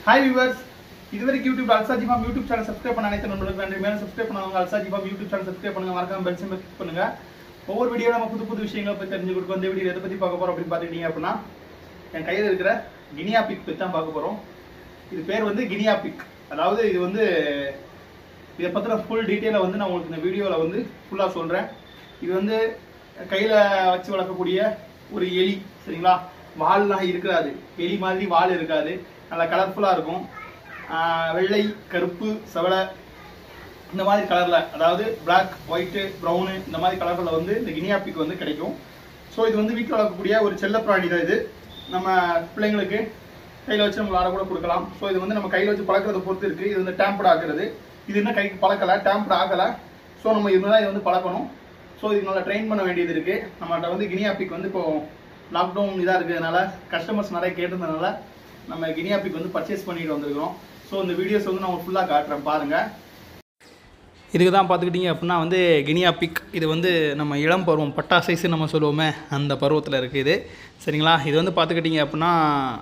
hi viewers இதுவரைக்கும் YouTube Alsaji farm YouTube channel subscribe பண்ண அனைத்து நண்பர்களுக்கு நன்றி மேலும் சப்ஸ்கிரைப் பண்ணவங்க Alsaji farm YouTube channel subscribe பண்ணுங்க மறக்காம பெல் சிம்பல் கிளிக் பண்ணுங்க ஒவ்வொரு வீடியோ நம்ம புது புது விஷயங்களை பத்தி தெரிஞ்சு கொடுக்கும் இந்த வீடியோ எதை பத்தி பார்க்க போறோம் அப்படின்னு பாத்துக்கிட்டீங்க அப்படின்னா என் கையில் இருக்கிற கினியா பிக் பத்தி தான் பார்க்க போறோம் இது பேர் வந்து கினியா பிக் அதாவது இது வந்து இதை பத்தின ஃபுல் டீட்டெயிலை வந்து நான் உங்களுக்கு இந்த வீடியோவில் வந்து ஃபுல்லாக சொல்கிறேன் இது வந்து கையில் வச்சு வளர்க்கக்கூடிய ஒரு எலி சரிங்களா வால்லாம் இருக்காது எலி மாதிரி வால் இருக்காது நல்லா கலர்ஃபுல்லாக இருக்கும் ஆஹ் வெள்ளை கருப்பு செவலை இந்த மாதிரி கலரில் அதாவது பிளாக் ஒயிட்டு ப்ரௌனு இந்த மாதிரி கலரில் வந்து இந்த கினியா பிக் வந்து கிடைக்கும் ஸோ இது வந்து வீட்டில் வளர்க்கக்கூடிய ஒரு செல்லப்பிராணி தான் இது நம்ம பிள்ளைங்களுக்கு கையில் வச்சு நம்ம விளாட கூட கொடுக்கலாம் ஸோ இது வந்து நம்ம கையில் வச்சு பழக்கிறத பொறுத்து இருக்குது இது வந்து டேம்பட் ஆக்குறது இது இன்னும் கைக்கு பழக்கலை டேம்பட் ஆகலை ஸோ நம்ம இதுதான் இது வந்து பழக்கணும் ஸோ இது நல்லா ட்ரெயின் பண்ண வேண்டியது இருக்குது நம்மகிட்ட வந்து கினியா பிக் வந்து இப்போ லாக்டவுன் இதாக இருக்கிறதுனால கஸ்டமர்ஸ் நிறைய கேட்டிருந்ததுனால நம்ம கினியா பிக் வந்து பர்ச்சேஸ் பண்ணிட்டு வந்திருக்கிறோம் ஸோ இந்த வீடியோஸ் வந்து நான் ஃபுல்லாக காட்டுறேன் பாருங்கள் இதுக்கு தான் பார்த்துக்கிட்டிங்க அப்படின்னா வந்து கினியா பிக் இது வந்து நம்ம இளம் பருவம் பட்டா சைஸு நம்ம சொல்லுவோமே அந்த பருவத்தில் இருக்குது இது சரிங்களா இது வந்து பார்த்துக்கிட்டிங்க அப்படின்னா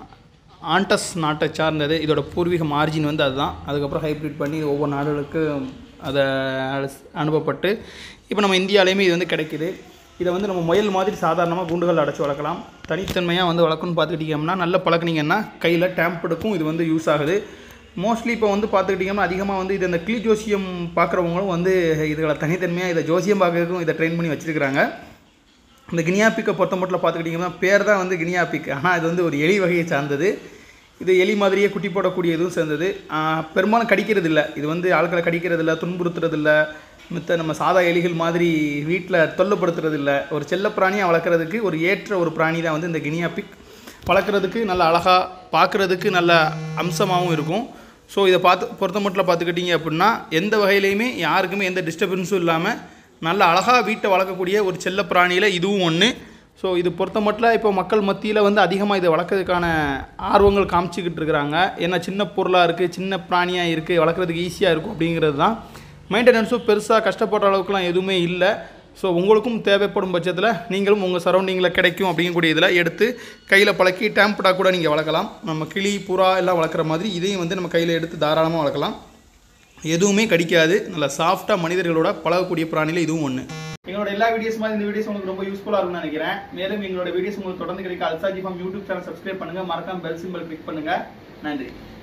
ஆண்டஸ் நாட்டை சார்ந்தது இதோட பூர்வீக மார்ஜின் வந்து அதுதான் அதுக்கப்புறம் ஹைப்ரிட் பண்ணி இது ஒவ்வொரு நாடுகளுக்கும் அதை அனுஸ்- அனுப்பப்பட்டு இப்போ நம்ம இந்தியாலேயுமே இது வந்து கிடைக்குது இதை வந்து நம்ம முயல் மாதிரி சாதாரணமாக குண்டுகள் அடைச்சி வளர்க்கலாம் தனித்தன்மையாக வந்து வளர்க்கணும்னு பார்த்துக்கிட்டிங்கன்னா நல்ல பழக்குனீங்கன்னா கையில் டேம்படுக்கும் இது வந்து யூஸ் ஆகுது மோஸ்ட்லி இப்போ வந்து பார்த்துக்கிட்டிங்கன்னா அதிகமாக வந்து இது இந்த கிளி ஜோசியம் பார்க்குறவங்களும் வந்து இதுகளை தனித்தன்மையாக இதை ஜோசியம் பார்க்கறதுக்கும் இதை ட்ரெயின் பண்ணி வச்சுருக்கிறாங்க இந்த கினியா பிக்கை பொறுத்த மட்டும் பார்த்துக்கிட்டிங்கன்னா பேர் தான் வந்து கினியா பிக் ஆனால் இது வந்து ஒரு எலி வகையை சார்ந்தது இது எலி மாதிரியே குட்டி போடக்கூடிய இதுவும் சேர்ந்தது ஆஹ் பெரும்பாலும் கடிக்கிறது இல்லை இது வந்து ஆட்களை கடிக்கிறது இல்லை துன்புறுத்துறது இல்லை மித்த நம்ம சாதா எலிகள் மாதிரி வீட்டில் தொல்லைப்படுத்துறது இல்லை ஒரு செல்ல பிராணியாக வளர்க்குறதுக்கு ஒரு ஏற்ற ஒரு பிராணி தான் வந்து இந்த கினியா பிக் வளர்க்குறதுக்கு நல்ல அழகாக பார்க்குறதுக்கு நல்ல அம்சமாகவும் இருக்கும் ஸோ இதை பார்த்து பொறுத்த மட்டும் பார்த்துக்கிட்டிங்க அப்படின்னா எந்த வகையிலையுமே யாருக்குமே எந்த டிஸ்டர்பன்ஸும் இல்லாமல் நல்ல அழகாக வீட்டை வளர்க்கக்கூடிய ஒரு செல்ல பிராணியில் இதுவும் ஒன்று ஸோ இது பொறுத்த மட்டும் இப்போ மக்கள் மத்தியில் வந்து அதிகமாக இதை வளர்க்கறதுக்கான ஆர்வங்கள் காமிச்சிக்கிட்டு இருக்கிறாங்க ஏன்னா சின்ன பொருளாக இருக்குது சின்ன பிராணியாக இருக்குது வளர்க்குறதுக்கு ஈஸியாக இருக்கும் அப்படிங்கிறது தான் மெயின்டெனன்ஸும் பெருசாக கஷ்டப்படுற அளவுக்குலாம் எதுவுமே இல்லை ஸோ உங்களுக்கும் தேவைப்படும் பட்சத்தில் நீங்களும் உங்கள் சரௌண்டிங்கில் கிடைக்கும் அப்படிங்கக்கூடிய இதில் எடுத்து கையில் பழக்கி டேம்படாக கூட நீங்கள் வளர்க்கலாம் நம்ம கிளி புறா எல்லாம் வளர்க்குற மாதிரி இதையும் வந்து நம்ம கையில் எடுத்து தாராளமாக வளர்க்கலாம் எதுவுமே கடிக்காது நல்லா சாஃப்டாக மனிதர்களோட பழகக்கூடிய பிராணியில் இதுவும் ஒன்று எங்களோட எல்லா வீடியோஸ் மாதிரி இந்த வீடியோஸ் உங்களுக்கு ரொம்ப யூஸ்ஃபுல்லாக இருக்கும்னு நினைக்கிறேன் மேலும் எங்களோட வீடியோஸ் உங்களுக்கு தொடர்ந்து கிடைக்க Alsaji farm YouTube channel subscribe பண்ணுங்க மறக்காம பெல் சிம்பல் கிளிக் பண்ணுங்க நன்றி